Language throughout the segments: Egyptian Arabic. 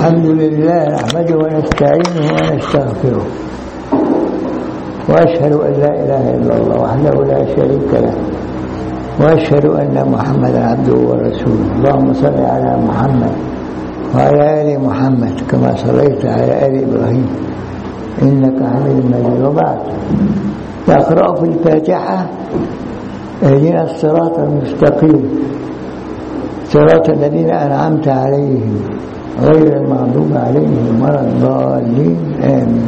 الحمد لله نحمده ونستعينه ونستغفره وأشهد أن لا إله إلا الله وحده لا شريك له وأشهد أن محمدا عبده ورسوله اللهم صل على محمد وعلى آل محمد كما صليت على آل إبراهيم إنك حميد مجيد وبعد تقرأ في الفاتحة اهدنا الصراط المستقيم صراط الذين أنعمت عليهم غير المغضوب عليهم ولا الضالين آمين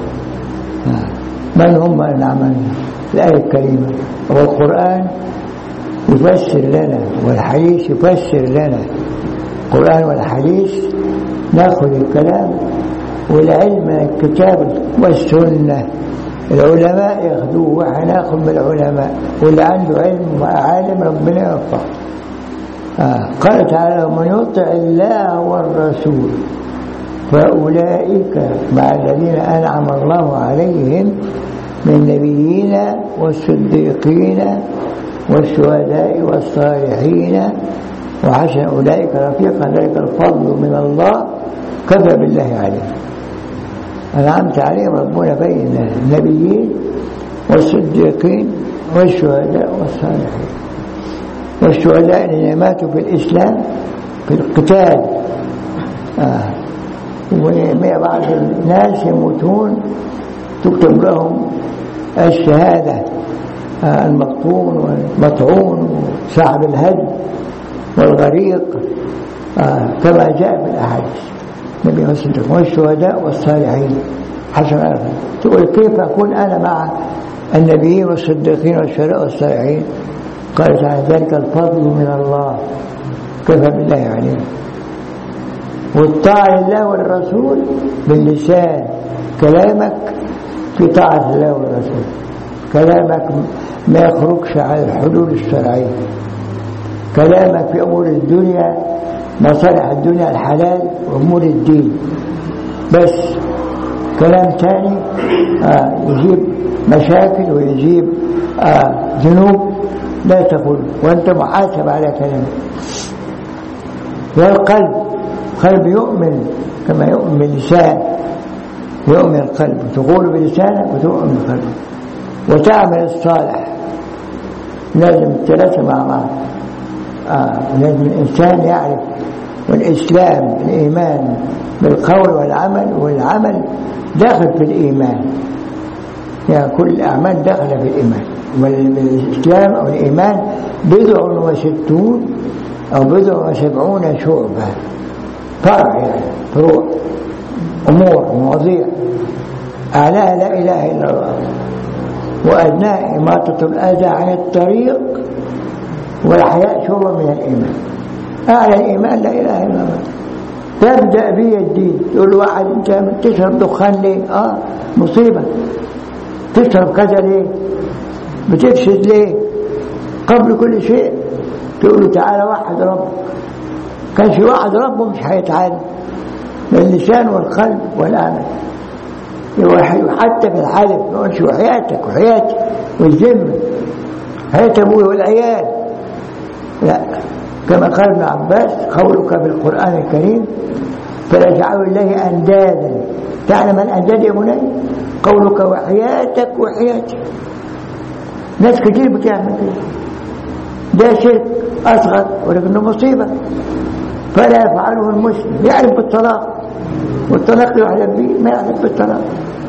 من هم أنعم الآية الكريمة والقرآن يفسر لنا والحديث يفسر لنا القرآن والحديث ناخذ الكلام والعلم من الكتاب والسنة العلماء ياخذوه وهناخذ من العلماء واللي عنده علم وعالم ربنا يوفقه آه. قال تعالى ومن يطع الله والرسول فأولئك مع الذين أنعم الله عليهم من النبيين والصديقين والشهداء والصالحين وحسن أولئك رفيقا ذلك الفضل من الله كفى بالله عليهم أنعمت عليهم ربنا بين النبيين والصديقين والشهداء والصالحين والشهداء الذين ماتوا في الإسلام في القتال آه. وبعض الناس يموتون تكتب لهم الشهادة آه المقطون والمطعون وصاحب الهد والغريق آه كما جاء في الأحاديث النبي وسلم والشهداء والصالحين حسن أرفع تقول كيف أكون أنا مع النبيين والصديقين والشهداء والصالحين قال تعالى ذلك الفضل من الله كفى بالله عليم والطاعة لله والرسول باللسان كلامك في طاعة الله والرسول كلامك ما يخرجش عن الحدود الشرعية كلامك في أمور الدنيا مصالح الدنيا الحلال وأمور الدين بس كلام تاني آه يجيب مشاكل ويجيب آه ذنوب لا تقول وأنت محاسب على كلامك والقلب قلب يؤمن كما يؤمن باللسان يؤمن القلب تقول بلسانك وتؤمن بقلبك وتعمل الصالح لازم الثلاثة مع بعض آه. لازم الإنسان يعرف والإسلام الإيمان بالقول والعمل والعمل داخل في الإيمان يعني كل الأعمال داخلة في الإيمان والإسلام أو الإيمان بضع وستون أو بضع وسبعون شعبة فرع يعني فروع أمور مواضيع أعلاها لا إله إلا الله وأدناها إماطة الأذى عن الطريق والحياء شعبة من الإيمان أعلى الإيمان لا إله إلا الله تبدأ بي الدين تقول واحد أنت تشرب دخان ليه؟ آه مصيبة تشرب كذا ليه؟ بتفسد ليه؟ قبل كل شيء تقول له تعالى واحد ربك كان في واحد ربه مش هيتعالى باللسان والقلب والعمل حتى في الحلف ما يقولش وحياتك وحياتي والذمه حياة ابوي والعيال لا كما قال ابن عباس قولك بالقران الكريم فلا تجعلوا الله اندادا تعلم الانداد يا بني قولك وحياتك وحياتي ناس كتير بتعمل كده ده شرك اصغر ولكنه مصيبه فلا يفعله المسلم يعرف بالطلاق والطلاق يحلف به ما يعرف بالطلاق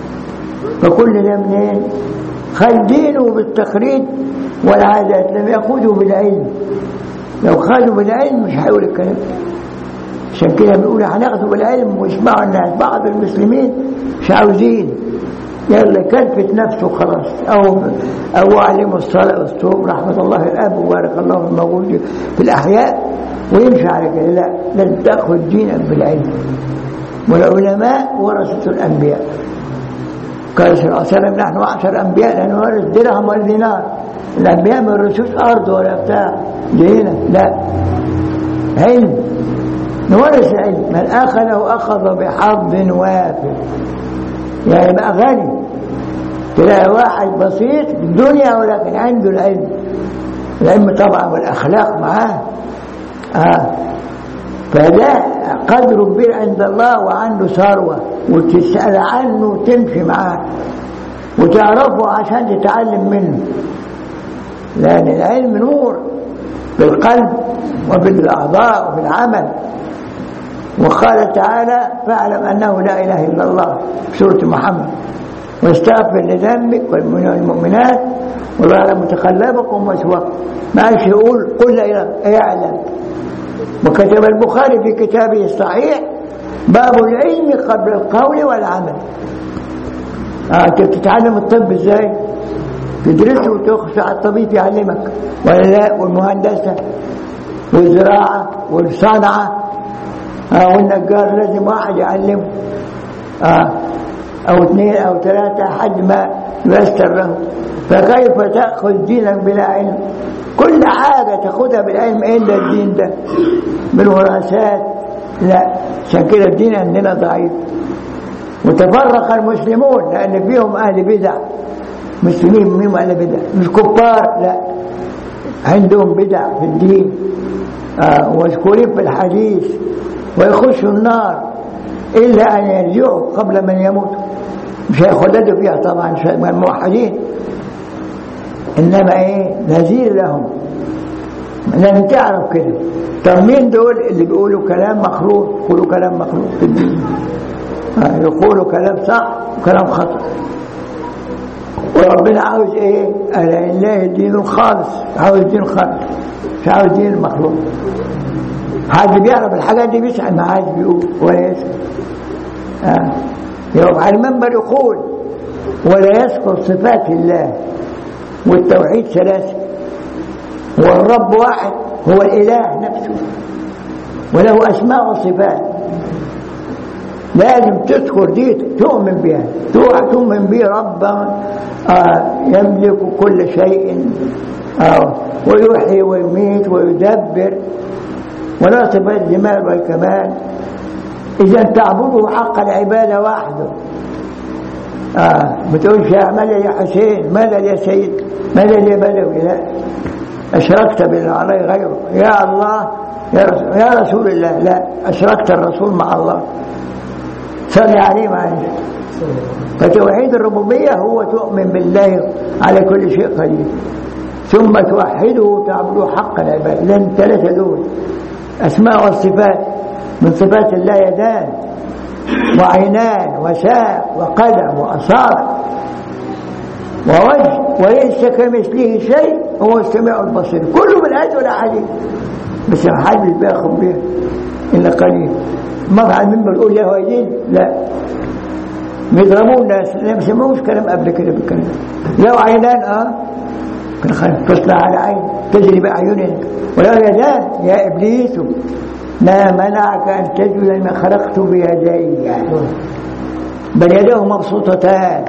فكل ده منين خل دينه بالتقليد والعادات لم يأخذوا بالعلم لو خذوا بالعلم مش هيقول الكلام عشان كده بيقول هناخده بالعلم ويسمعوا الناس بعض المسلمين مش عاوزين يلا كلفت نفسه خلاص او او علموا الصلاه والصوم رحمه الله الاب وبارك الله في الموجود في الاحياء ويمشي على كده لا لازم تاخذ دينك بالعلم والعلماء ورثه الانبياء قال صلى الله عليه وسلم نحن عشر انبياء لا نورث درهم ولا دينار الانبياء ما يورثوش ارض ولا بتاع دينا لا علم نورث علم من اخذه اخذ بحظ وافر يعني بقى غني تلاقي واحد بسيط في الدنيا ولكن عنده العلم العلم طبعا والاخلاق معاه اه فده قدره كبير عند الله وعنده ثروة وتسأل عنه وتمشي معاه وتعرفه عشان تتعلم منه لأن العلم نور بالقلب وبالأعضاء وبالعمل وقال تعالى فاعلم أنه لا إله إلا الله سورة محمد واستغفر لذنبك والمؤمنات والله على متقلبكم ومثواكم ما يقول قل يعلم وكتب البخاري في كتابه الصحيح باب العلم قبل القول والعمل آه انت بتتعلم الطب ازاي تدرسه وتخش على الطبيب يعلمك ولا لا والمهندسه والزراعه والصنعه آه والنجار لازم واحد يعلمه آه او اثنين او ثلاثه حد ما ييسر له فكيف تاخذ دينك بلا علم كل حاجه تاخذها بالعلم الا الدين ده بالوراثات لا عشان كده الدين عندنا ضعيف وتفرق المسلمون لان فيهم اهل بدع مسلمين منهم اهل بدع مش كفار لا عندهم بدع في الدين آه مذكورين في الحديث ويخشوا النار الا ان يرجعوا قبل من يموتوا مش هيخلدوا فيها طبعا الموحدين انما ايه نذير لهم لازم تعرف كده طب مين دول اللي بيقولوا كلام مخلوق يقولوا كلام مخلوق في الدين يقولوا كلام صح وكلام خطأ وربنا عاوز ايه الا لله الدين الخالص عاوز دين خالص مش عاوز دين المخلوق حد بيعرف الحاجات دي بيسأل ما عاد بيقول ولا يسأل آه. يبقى على المنبر يقول ولا يذكر صفات الله والتوحيد ثلاثة والرب واحد هو الإله نفسه وله أسماء وصفات لازم تذكر دي تؤمن بها تؤمن به ربا آه يملك كل شيء آه ويحيي ويميت ويدبر ولا صفات الجمال والكمال إذا تعبده حق العبادة وحده آه بتقولش يا مدد يا حسين مدد يا سيد مدد يا بدوي لا أشركت بالله علي غيره يا الله يا رسول, يا رسول الله لا أشركت الرسول مع الله صلي عليه معلش فتوحيد الربوبية هو تؤمن بالله على كل شيء قدير ثم توحده تعبده حق العباد لأن ثلاثة دول أسماء والصفات من صفات الله يدان وعينان وساق وقدم وأصابع ووجه وليس كمثله شيء هو السميع البصير كله بالآيات والأحاديث بس ما حدش بياخد بيها إلا قليل مقعد منبر يقول له يدين لا بيضربوه الناس لا ما سمعوش كلام قبل كده بالكلام لو عينان اه كان خلق تصلى على عين تجري بأعيننا ولو يدان يا إبليس ما منعك أن تجد لما خلقت بيدي بل يداه مبسوطتان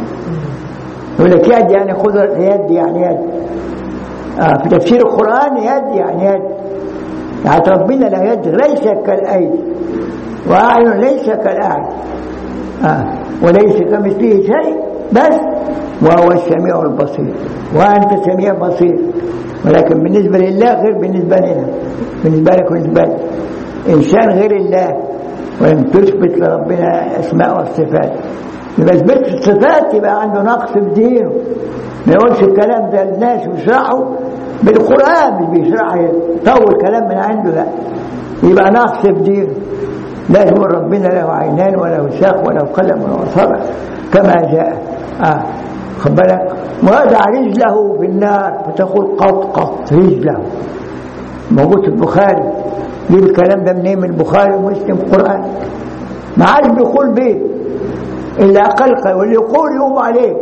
يقول لك يد يعني خذ يد يعني يد آه في تفسير القرآن يد يعني يد يعني ربنا لا يد ليس كالأيدي وأعين ليس كالأعين آه وليس كمثله شيء بس وهو السميع البصير وأنت سميع بصير ولكن بالنسبة لله غير بالنسبة لنا بالنسبة لك بالنسبة لك إنسان غير الله ولم تثبت لربنا أسماء والصفات يبقى اثبت الصفات يبقى عنده نقص في دينه ما يقولش الكلام ده الناس بيشرحوا بالقرآن مش بيشرح يطول كلام من عنده لا يبقى نقص في دينه لازم ربنا له عينان وله ساق وله قلم وله صبع كما جاء آه خد بالك وضع رجله في النار فتقول قط قط رجله موجود في البخاري ليه الكلام ده منين من البخاري ومسلم القرآن ما عادش بيقول بيه إلا أقل واللي يقول يقوم عليه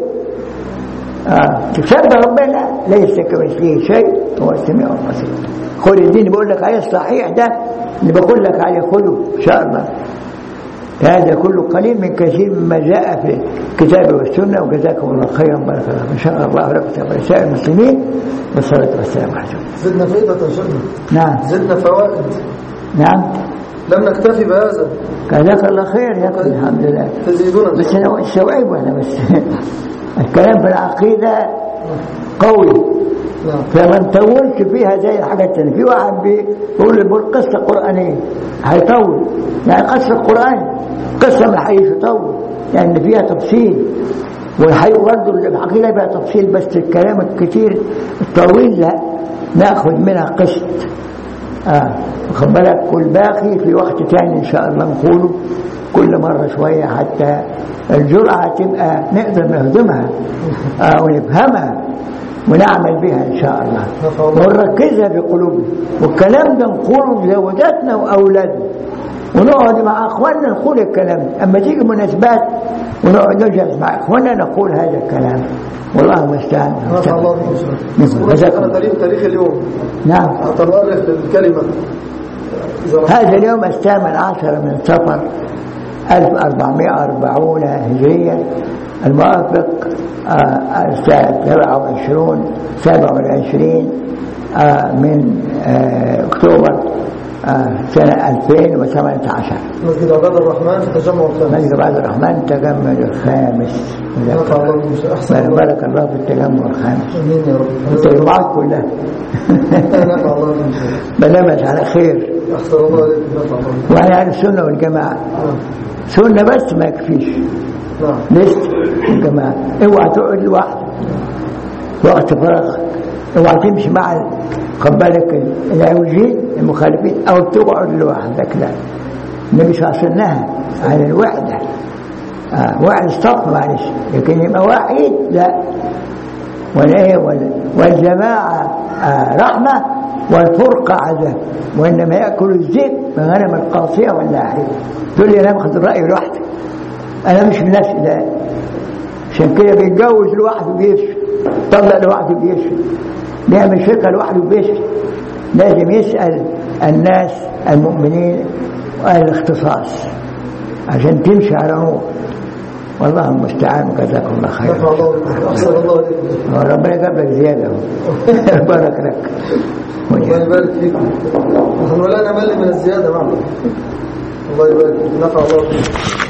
آه. تشبه ربنا ليس كمثله شيء هو السميع البصير خذ الدين بقول لك عليه الصحيح ده اللي بقول لك عليه خذه إن شاء الله هذا كله قليل من كثير مما جاء في الكتاب والسنة وجزاكم الله خيرا بارك الله إن شاء الله لكم ولسائر المسلمين والصلاة والسلام على زدنا فائدة يا شيخنا نعم زدنا فوائد نعم لم نكتفي بهذا جزاك الله خير يا أخي الحمد لله تزيدون بس أنا استوعب أنا بس الكلام في العقيدة قوي نعم فما نطولش فيها زي الحاجات التانية في واحد بيقول لي بقول قصة قرآنية هيطول يعني قصة قرآن قصة ما حيش يطول لأن فيها تفصيل والحقيقة برضه الحقيقة فيها تفصيل بس الكلام الكتير الطويل لا ناخذ منها قسط اه واخد بالك والباقي في وقت تاني ان شاء الله نقوله كل مرة شوية حتى الجرعة تبقى نقدر نهضمها آه ونفهمها ونعمل بها ان شاء الله نفع الله. ونركزها في قلوبنا والكلام ده نقوله لزوجاتنا واولادنا ونقعد مع اخواننا نقول الكلام ده اما تيجي مناسبات ونقعد نجلس مع اخواننا نقول هذا الكلام والله المستعان نفع الله بكم نعم. شيخ جزاكم أنا الله. تاريخ تاريخ اليوم نعم حتى نؤرخ للكلمة إذا هذا اليوم الثامن عشر من صفر 1440 هجرية الموافق آه، سنة 27 27 آه، من آه، أكتوبر آه، سنة 2018 مسجد عباد الرحمن في التجمع الخامس مسجد عبد الرحمن تجمل الخامس نفع الله بكم شيخ أحسن الله بارك الله في التجمع الخامس امين يا رب التجمعات كلها نفع الله بكم شيخ بنامت على خير احسن الله عليكم نفع الله وعلى أهل السنة والجماعة نعم سنة بس ما يكفيش نعم لسه يا جماعة اوعى تقعد لوحدك وقت فراغك اوعى تمشي مع ال- خد بالك العوجين المخالفين او تقعد لوحدك لا النبي صلى الله عليه وسلم نهى عن الوحدة آه واحد الصف معلش لكن يبقى واحد لا والايه وال- والجماعة آه رحمة والفرقة عذاب وإنما يأكل الذئب من غنم القاصية واللاحية تقول لي أنا باخد الرأي لوحدي أنا مش من الناس ده عشان كده بيتجوز لوحده بيفشل طلق لوحده بيفشل بيعمل شركة لوحده بيفشل لازم يسأل الناس المؤمنين وأهل الاختصاص عشان تمشي على نور والله المستعان وجزاكم الله خير نفع الله بكم احسن الله عليكم ربنا يجيب لك زيادة اهو. بارك لك الله يبارك فيكم نحن لا نمل من الزيادة معنا الله يبارك فيكم نفع الله بكم